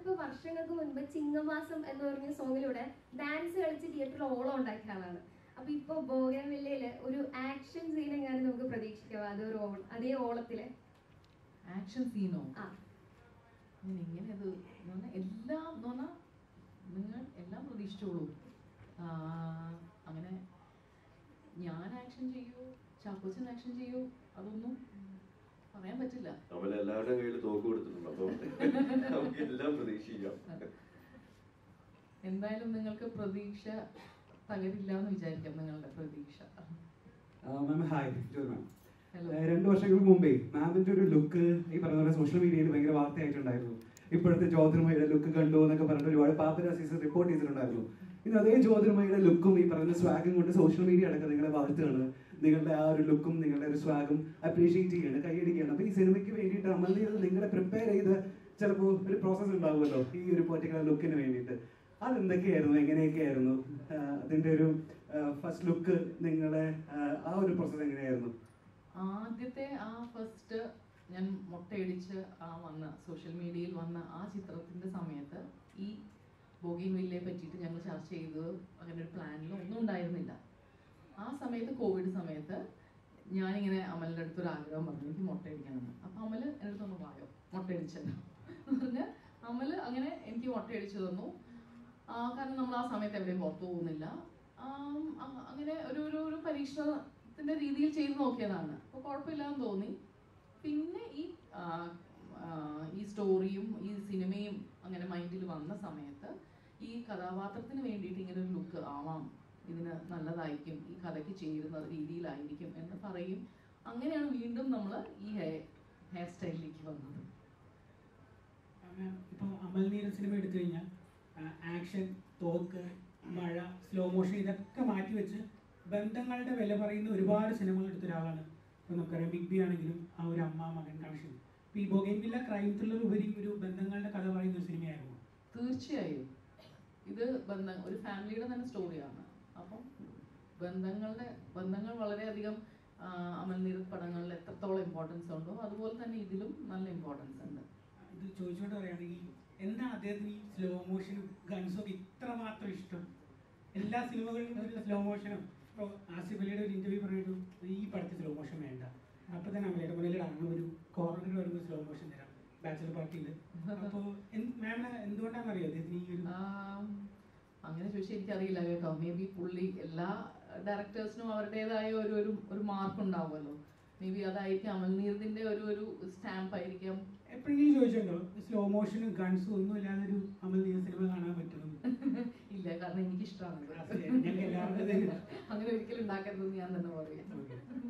ഇപ്പൊ വർഷങ്ങൾക്ക് മുൻപ് ചിങ്ങമാസം എന്ന് പറഞ്ഞ സോങ്ങിലൂടെ ഡാൻസ് കളിച്ച് തിയേറ്ററിൽ ഓളം ഉണ്ടാക്കിയ ആളാണ് അപ്പൊ ഇപ്പൊ ബോഗൻവില്ലയില് ഒരു ആക്ഷൻ സീൻ എങ്ങാനും നമുക്ക് പ്രതീക്ഷിക്കാം അതൊരു ഓളം അതേ ഓളത്തില് ആക്ഷൻ സീനോ ആ ഞാൻ എങ്ങനെ അത് എന്ന് പറഞ്ഞാൽ എല്ലാം എന്ന് പറഞ്ഞാൽ നിങ്ങൾ എല്ലാം പ്രതീക്ഷിച്ചോളൂ ആ, അങ്ങനെ ഞാൻ ആക്ഷൻ ചെയ്യൂ ചാക്കോച്ചൻ ആക്ഷൻ ചെയ്യൂ അതൊന്നും പറയാൻ പറ്റില്ല അവൻ എല്ലാവരുടെയും കയ്യിൽ തോക്ക് കൊടുത്തിട്ടുണ്ട് അപ്പൊ നമുക്ക് എല്ലാം പ്രതീക്ഷിക്കാം എന്തായാലും നിങ്ങൾക്ക് പ്രതീക്ഷ തകരില്ല എന്ന് വിചാരിക്കാം നിങ്ങളുടെ പ്രതീക്ഷ ma'am hi Joy ma'am hello രണ്ടു വർഷങ്ങൾക്ക് മുമ്പേ മാമിന്റെ ഒരു ലുക്ക് ഈ പറഞ്ഞ പോലെ സോഷ്യൽ മീഡിയയിൽ ഭയങ്കര വാർത്തയായിട്ടുണ്ടായിരുന്നു ഇപ്പോഴത്തെ ജ്യോതിർമയുടെ ലുക്ക് കണ്ടു എന്നൊക്കെ പറഞ്ഞിട്ട് ഒരുപാട് പാപ്പരാസീസ് റിപ്പോർട്ട് ചെയ്തിട്ടുണ്ടായിരുന്നു ഇന്ന് അതേ ജ്യോതിർമയുടെ ലുക്കും ഈ പറയുന്ന സ്വാഗും കൊണ്ട് സോഷ്യൽ മീഡിയ അടക്കം നിങ്ങളെ വാഴ്ത്തുകയാണ് നിങ്ങളുടെ ആ ഒരു ലുക്കും നിങ്ങളുടെ ഒരു സ്വാഗും അപ്രീഷിയേറ്റ് ചെയ്യാണ് കൈയടിക്കുകയാണ് അപ്പൊ ഈ സിനിമയ്ക്ക് വേണ്ടിയിട്ട് അമൽ നീരദ് നിങ്ങളെ പ്രിപ്പയർ ചെയ്ത് ചിലപ്പോൾ ഒരു പ്രോസസ്സ് ഉണ്ടാവുമല്ലോ ഈ ഒരു പെർട്ടിക്കുലർ ലുക്കിന് വേണ്ടിയിട്ട് അതെന്തൊക്കെയായിരുന്നു എങ്ങനെയൊക്കെയായിരുന്നു ആഹ് അതിന്റെ ഒരു ഫസ്റ്റ് ലുക്ക് നിങ്ങളുടെ ആഹ് ആ ഒരു പ്രോസസ്സ് എങ്ങനെയായിരുന്നു ആദ്യത്തെ ആ ഫസ്റ്റ് ഞാൻ മുട്ടയടിച്ച് ആ വന്ന സോഷ്യൽ മീഡിയയിൽ വന്ന ആ ചിത്രത്തിന്റെ സമയത്ത് ഈ ബോഗിൻ വില്ലയെ പറ്റിയിട്ട് ഞങ്ങൾ ചർച്ച ചെയ്ത് അങ്ങനെ ഒരു പ്ലാനിലോ ഒന്നും ഉണ്ടായിരുന്നില്ല ആ സമയത്ത് കോവിഡ് സമയത്ത് ഞാനിങ്ങനെ അമലിൻ്റെ അടുത്തൊരു ആഗ്രഹം പറഞ്ഞു എനിക്ക് മുട്ടയടിക്കണമെന്ന് അപ്പം അമൽ എൻ്റെ അടുത്ത് ഒന്ന് വായോ മുട്ടയടിച്ചല്ലോ എന്ന് പറഞ്ഞ് അമൽ അങ്ങനെ എനിക്ക് മുട്ടയടിച്ചു തന്നു ആ, കാരണം നമ്മൾ ആ സമയത്ത് എവിടെയും പുറത്തു പോകുന്നില്ല ആം, അ- അങ്ങനെ ഒരു ഒരു ഒരു പരീക്ഷണത്തിന്റെ രീതിയിൽ ചെയ്തു നോക്കിയതാണ് അപ്പോൾ കുഴപ്പമില്ലാന്ന് തോന്നി പിന്നെ ഈ ആ, ആ, ഈ സ്റ്റോറിയും ഈ സിനിമയും അങ്ങനെ മൈൻഡിൽ വന്ന സമയത്ത് ഈ കഥാപാത്രത്തിന് വേണ്ടിയിട്ട് ഇങ്ങനെ ഒരു ലുക്ക് ആവാം ഇതിന് നല്ലതായിരിക്കും ഈ കഥയ്ക്ക് ചേരുന്ന രീതിയിലായിരിക്കും എന്ന് പറയും അങ്ങനെയാണ് വീണ്ടും നമ്മൾ ഈ ഹെയർ ഹെയർ സ്റ്റൈലിലേക്ക് വന്നത് ഇപ്പോൾ അമൽ നീര സിനിമ എടുത്തു കഴിഞ്ഞാൽ ആക്ഷൻ തോക്ക് മഴ സ്ലോ മോഷൻ ഇതൊക്കെ മാറ്റി വെച്ച് ബന്ധങ്ങളുടെ വില പറയുന്ന ഒരുപാട് സിനിമകൾ എടുത്ത ഒരാളാണ് ഇപ്പോൾ നമുക്കറിയാം ബിഗ് ബി ആണെങ്കിലും ആ ഒരു അമ്മ മകൻ കണക്ഷൻ ഇപ്പോൾ ഈ ബൊഗൈൻവില്ല ക്രൈം ത്രില്ലർ ഉപരി ഒരു ബന്ധങ്ങളുടെ കഥ പറയുന്ന ഒരു സിനിമയായിരുന്നു തീർച്ചയായും ഇത് ബന്ധം ഒരു ഫാമിലിയുടെ തന്നെ സ്റ്റോറിയാണ് അപ്പം ബന്ധങ്ങളുടെ ബന്ധങ്ങൾ വളരെയധികം ആ, അമൽ നീരത് പടങ്ങളിൽ എത്രത്തോളം ഇമ്പോർട്ടൻസ് ഉണ്ടോ അതുപോലെ തന്നെ ഇതിലും നല്ല ഇമ്പോർട്ടൻസ് ഉണ്ട് ഇത് ചോദിച്ചുകൊണ്ട് പറയുകയാണെങ്കിൽ എന്താണ് അദ്ദേഹത്തിന് ഈ സ്ലോ മോഷനും ഗൺസും ഒക്കെ ഇത്രമാത്രം ഇഷ്ടം എല്ലാ സിനിമകളിലും ഒരു സ്ലോ മോഷനും ഇപ്പോൾ ആസിഫ് അലിയുടെ ഒരു ഇന്റർവ്യൂ പറഞ്ഞിട്ടു ഈ പടത്തിൽ സ്ലോ മോഷൻ വേണ്ട അപ്പൊ തന്നെ അമലയുടെ മുന്നിൽ അങ്ങനെ ഒരു കോർണറിൽ വരുമ്പോൾ സ്ലോ മോഷൻ തരാം ബാച്ചലർ പാർട്ടിയിൽ അപ്പോൾ മാമിന് എന്തുകൊണ്ടാണെന്ന് അറിയോ അദ്ദേഹത്തിന് ഈ ഒരു ആം, അങ്ങനെ ചോദിച്ചാൽ എനിക്കറിയില്ല കേട്ടോ മേ ബി പുള്ളി എല്ലാ ഡയറക്ടേഴ്സിനും അവരുടേതായ ഒരു ഒരു ഒരു മാർക്ക് ഉണ്ടാവുമല്ലോ മേ ബി അതായിരിക്കും അമൽ നീരദിന്റെ ഒരു ഒരു സ്റ്റാമ്പ് ആയിരിക്കാം എപ്പോഴെങ്കിലും ചോദിച്ചിട്ടുണ്ടോ സ്ലോ മോഷനും ഗൺസും ഒന്നും ഇല്ലാതെ ഒരു അമൽ നീര സിനിമ കാണാൻ പറ്റുമെന്ന് ഇല്ല കാരണം എനിക്കിഷ്ടമാണ് ഞങ്ങൾക്ക് എല്ലാവർക്കും അങ്ങനെ ഒരിക്കലും ഉണ്ടാക്കരുതെന്ന് ഞാൻ തന്നെ പറയും Okay.